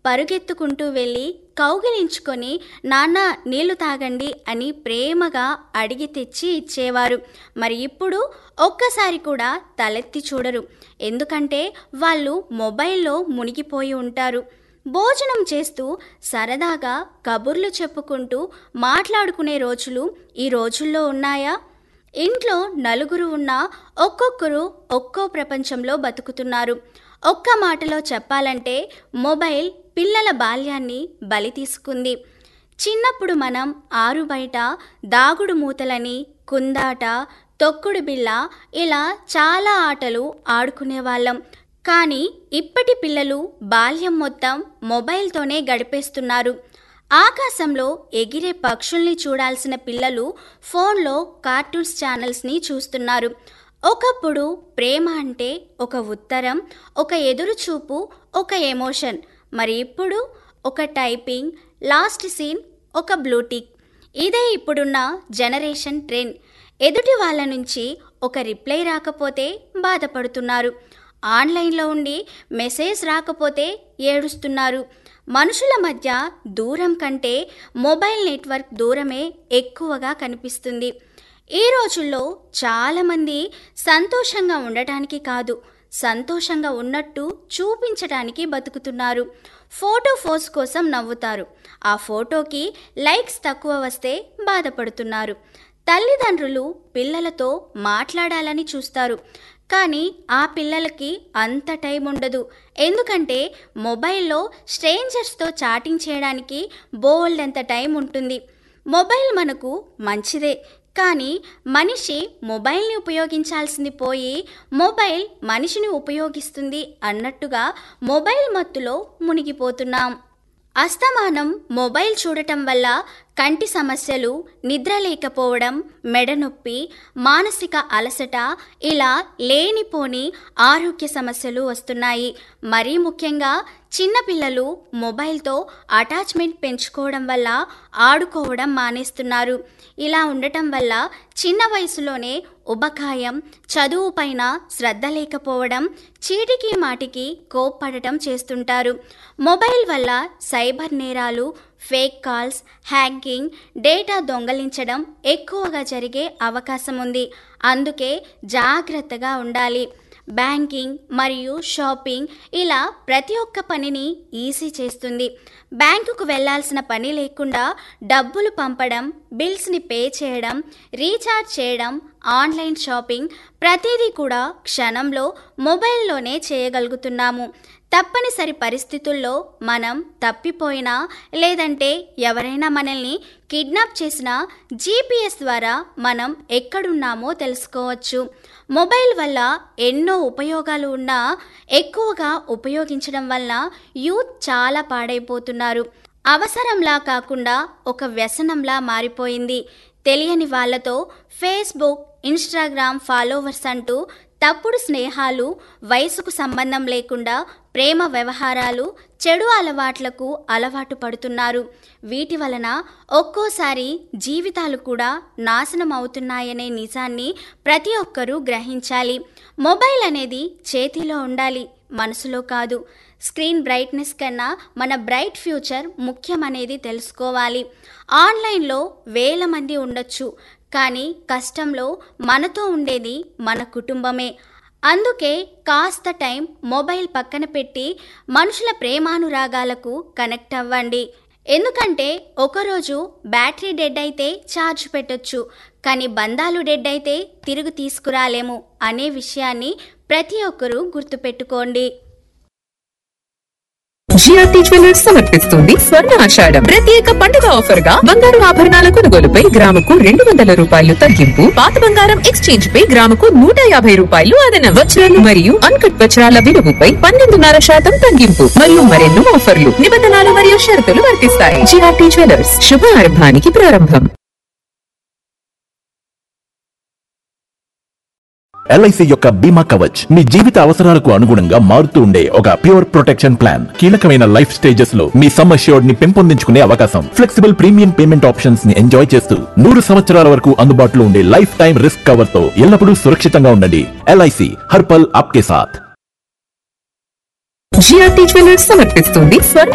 పరుగెత్తుకుంటూ వెళ్ళి కౌగిలించుకొని నాన్న నీళ్లు తాగండి అని ప్రేమగా అడిగి తెచ్చి ఇచ్చేవారు మరి ఇప్పుడు ఒక్కసారి కూడా తలెత్తి చూడరు ఎందుకంటే వాళ్ళు మొబైల్లో మునిగిపోయి ఉంటారు భోజనం చేస్తూ సరదాగా కబుర్లు చెప్పుకుంటూ మాట్లాడుకునే రోజులు ఈ రోజుల్లో ఉన్నాయా ఇంట్లో నలుగురు ఉన్నా ఒక్కొక్కరు ఒక్కో ప్రపంచంలో బతుకుతున్నారు ఒక్క మాటలో చెప్పాలంటే మొబైల్ పిల్లల బాల్యాన్ని బలి తీసుకుంది చిన్నప్పుడు మనం ఆరు బయట దాగుడు మూతలని కుందాట తొక్కుడు బిళ్ళ ఇలా చాలా ఆటలు ఆడుకునేవాళ్ళం కానీ ఇప్పటి పిల్లలు బాల్యం మొత్తం మొబైల్తోనే గడిపేస్తున్నారు ఆకాశంలో ఎగిరే పక్షుల్ని చూడాల్సిన పిల్లలు ఫోన్లో కార్టూన్స్ ఛానల్స్ని చూస్తున్నారు ఒకప్పుడు ప్రేమ అంటే ఒక ఉత్తరం ఒక ఎదురుచూపు ఒక ఎమోషన్ మరి ఇప్పుడు ఒక టైపింగ్ లాస్ట్ సీన్ ఒక బ్లూటిక్ ఇదే ఇప్పుడున్న జనరేషన్ ట్రెండ్ ఎదుటి వాళ్ళ నుంచి ఒక రిప్లై రాకపోతే బాధపడుతున్నారు ఆన్లైన్లో ఉండి మెసేజ్ రాకపోతే ఏడుస్తున్నారు మనుషుల మధ్య దూరం కంటే మొబైల్ నెట్వర్క్ దూరమే ఎక్కువగా కనిపిస్తుంది ఈ రోజుల్లో చాలామంది సంతోషంగా ఉండటానికి కాదు సంతోషంగా ఉన్నట్టు చూపించడానికి బతుకుతున్నారు ఫోటో ఫోజ్ కోసం నవ్వుతారు ఆ ఫోటోకి లైక్స్ తక్కువ వస్తే బాధపడుతున్నారు తల్లిదండ్రులు పిల్లలతో మాట్లాడాలని చూస్తారు కానీ ఆ పిల్లలకి అంత టైం ఉండదు ఎందుకంటే మొబైల్లో స్ట్రేంజర్స్తో చాటింగ్ చేయడానికి బోల్డ్ అంత టైం ఉంటుంది మొబైల్ మనకు మంచిదే కానీ మనిషి మొబైల్ని ఉపయోగించాల్సింది పోయి మొబైల్ మనిషిని ఉపయోగిస్తుంది అన్నట్టుగా మొబైల్ మత్తులో మునిగిపోతున్నాం అస్తమానం మొబైల్ చూడటం వల్ల కంటి సమస్యలు నిద్ర లేకపోవడం మెడనొప్పి మానసిక అలసట ఇలా లేనిపోని ఆరోగ్య సమస్యలు వస్తున్నాయి మరీ ముఖ్యంగా చిన్నపిల్లలు మొబైల్తో అటాచ్మెంట్ పెంచుకోవడం వల్ల ఆడుకోవడం మానేస్తున్నారు ఇలా ఉండటం వల్ల చిన్న వయసులోనే ఉబకాయం చదువు పైన శ్రద్ధ లేకపోవడం చీటికి మాటికి కోప్పడటం చేస్తుంటారు మొబైల్ వల్ల సైబర్ నేరాలు ఫేక్ కాల్స్ హ్యాకింగ్ డేటా దొంగలించడం ఎక్కువగా జరిగే అవకాశం ఉంది అందుకే జాగ్రత్తగా ఉండాలి బ్యాంకింగ్ మరియు షాపింగ్ ఇలా ప్రతి ఒక్క పనిని ఈజీ చేస్తుంది బ్యాంకుకు వెళ్ళాల్సిన పని లేకుండా డబ్బులు పంపడం బిల్స్ని పే చేయడం రీఛార్జ్ చేయడం ఆన్లైన్ షాపింగ్ ప్రతిదీ కూడా క్షణంలో మొబైల్లోనే చేయగలుగుతున్నాము తప్పనిసరి పరిస్థితుల్లో మనం తప్పిపోయినా లేదంటే ఎవరైనా మనల్ని కిడ్నాప్ చేసినా జీపీఎస్ ద్వారా మనం ఎక్కడున్నామో తెలుసుకోవచ్చు మొబైల్ వల్ల ఎన్నో ఉపయోగాలు ఉన్నా ఎక్కువగా ఉపయోగించడం వల్ల యూత్ చాలా పాడైపోతున్నారు అవసరంలా కాకుండా ఒక వ్యసనంలా మారిపోయింది తెలియని వాళ్ళతో ఫేస్బుక్ ఇన్స్టాగ్రామ్ ఫాలోవర్స్ అంటూ తప్పుడు స్నేహాలు వయసుకు సంబంధం లేకుండా ప్రేమ వ్యవహారాలు చెడు అలవాట్లకు అలవాటు పడుతున్నారు వీటి వలన ఒక్కోసారి జీవితాలు కూడా నాశనం అవుతున్నాయనే నిజాన్ని ప్రతి ఒక్కరూ గ్రహించాలి మొబైల్ అనేది చేతిలో ఉండాలి మనసులో కాదు స్క్రీన్ బ్రైట్నెస్ కన్నా మన బ్రైట్ ఫ్యూచర్ ముఖ్యమనేది తెలుసుకోవాలి ఆన్లైన్లో వేల మంది ఉండొచ్చు కానీ కష్టంలో మనతో ఉండేది మన కుటుంబమే అందుకే కాస్త టైం మొబైల్ పక్కన పెట్టి మనుషుల ప్రేమానురాగాలకు కనెక్ట్ అవ్వండి ఎందుకంటే ఒకరోజు బ్యాటరీ డెడ్ అయితే ఛార్జ్ పెట్టొచ్చు కానీ బంధాలు డెడ్ అయితే తిరిగి తీసుకురాలేము అనే విషయాన్ని ప్రతి ఒక్కరూ గుర్తుపెట్టుకోండి జిఆర్టీ జ్యువెలర్స్ సమర్పిస్తుంది స్వర్ణ ఆషాఢం ప్రత్యేక పండుగ ఆఫర్ గా బంగారు ఆభరణాల కొనుగోలుపై గ్రాముకు రెండు వందల రూపాయలు తగ్గింపు పాత బంగారం ఎక్స్చేంజ్ పై గ్రాముకు నూట యాభై రూపాయలు అదన వజ్రాలు మరియు అన్కట్ వజ్రాల విలువపై పన్నెండున్నర శాతం తగ్గింపు మరియు మరెన్నో ఆఫర్లు నిబంధనలు మరియు షరతులు వర్తిస్తాయి జిఆర్టీ జ్యువెలర్స్ శుభారంభానికి ప్రారంభం ఎల్ఐసి యొక్క బీమా కవచ్ మీ జీవిత అవసరాలకు అనుగుణంగా మారుతూ ఉండే ఒక ప్యూర్ ప్రొటెక్షన్ ప్లాన్ కీలకమైన లైఫ్ స్టేజెస్ లో మీ సమ్ అష్యూర్డ్ ని పెంపొందించుకునే అవకాశం ఫ్లెక్సిబుల్ ప్రీమియం పేమెంట్ ఆప్షన్స్ ని ఎంజాయ్ చేస్తూ నూరు సంవత్సరాల వరకు అందుబాటులో ఉండే లైఫ్ టైం రిస్క్ కవర్ తో ఎల్లప్పుడూ సురక్షితంగా ఉండండి ఎల్ఐసి హర్పల్ ఆప్కే సాథ్ జిఆర్టీ జ్యువెలర్స్ సమర్పిస్తుంది స్వర్ణ